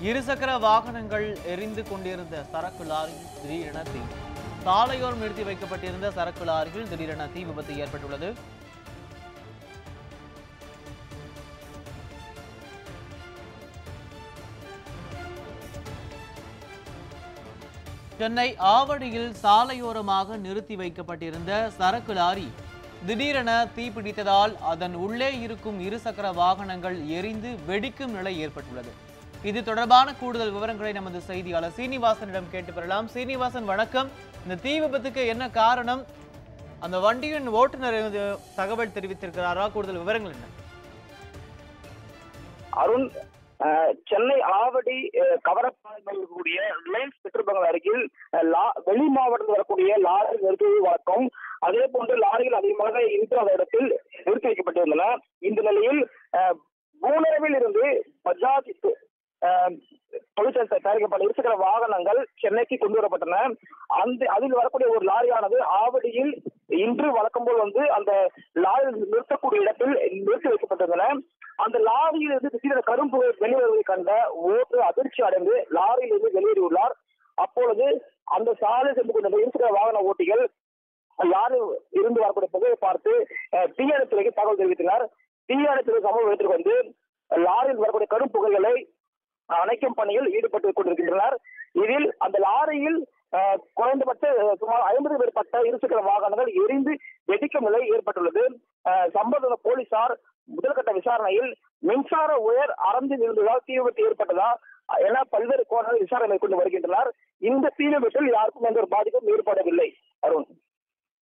இருசக்கர வாகனங்கள் எரிந்து கொண்டிருந்த சரக்கு லாரியில் திடீரென தீ சாலையோரம் நிறுத்தி வைக்கப்பட்டிருந்த சரக்கு லாரியில் திடீரென தீ விபத்து ஏற்பட்டுள்ளது சென்னை ஆவடியில் சாலையோரமாக நிறுத்தி வைக்கப்பட்டிருந்த சரக்கு லாரி திடீரென தீப்பிடித்ததால் அதன் உள்ளே இருக்கும் இருசக்கர வாகனங்கள் எரிந்து வெடிக்கும் நிலை ஏற்பட்டுள்ளது இது தொடர்பான கூடுதல் விவரங்களை நமது செய்தியாளர் சீனிவாசனிடம் கேட்டு பெறலாம் சீனிவாசன் வணக்கம் இந்த தீ விபத்துக்கு என்ன காரணம் அந்த வண்டியின் ஓட்டுநர் இது தகவல் தெரிவித்திருக்கிறாரா கூடுதல் விவரங்கள் என்ன அருண் அஹ், சென்னை ஆவடி அஹ், கவரப்பாளையம் இருக்கக்கூடிய ரிலையன்ஸ் பெட்ரோல் பங்க் அருகில் அஹ், லா- வெளி மாவட்டத்தில் வரக்கூடிய லாரி நிறுத்துவது வழக்கம் அதே போன்று லாரிகள் அதிகமாக இருக்கிற இடத்தில் நிறுத்தி வைக்கப்பட்டிருந்தன இந்த நிலையில் அஹ், பூனேவில் இருந்து பஜாஜ் அஹ், தொழிற்சாலை தயாரிக்கப்பட்ட இருசக்கர வாகனங்கள் சென்னைக்கு கொண்டு வரப்பட்டன அந்த அதில் வரக்கூடிய ஒரு லாரியானது ஆவடியில் இன்று வழக்கம் போல் வந்து அந்த லாரி நிறுத்தக்கூடிய இடத்தில் நிறுத்தி வைக்கப்பட்டிருந்தன அந்த லாரியில் இருந்து திடீரென கரும்புகை வெளிவருவதை கண்ட ஓட்டு அதிர்ச்சி அடைந்து லாரியிலிருந்து வெளியேறியுள்ளார் அப்பொழுது அந்த சாலை சென்று கொண்ட இருசக்கர வாகன ஓட்டிகள் லாரி இருந்து வரக்கூடிய புகையை பார்த்து அஹ், தீயணைத்துறைக்கு தகவல் தெரிவித்தனர் தீயணைத்துறை சமூக இடத்திற்கு வந்து லாரியில் வரக்கூடிய கரும் புகைகளை அணைக்கும் பணியில் ஈடுபட்டு கொண்டிருக்கின்றனர் இதில் அந்த லாரியில் அஹ், குறைந்தபட்ச அஹ், சுமார் ஐம்பது மேற்பட்ட இருசக்கர வாகனங்கள் எரிந்து வெடிக்கும் நிலை ஏற்பட்டுள்ளது அஹ், சம்பவ போலீசார் முதல்கட்ட விசாரணையில் மின்சார உயர் அறந்து இருந்ததால் தீ விபத்து ஏற்பட்டதா என பல்வேறு கோணங்கள் விசாரணை மேற்கொண்டு வருகின்றனர் இந்த தீ விபத்தில் யாருக்கும் எந்த ஒரு பாதிப்பும் ஏற்படவில்லை அருண்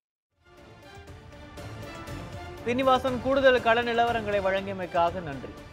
சீனிவாசன் கூடுதல் கள நிலவரங்களை வழங்கியமைக்காக நன்றி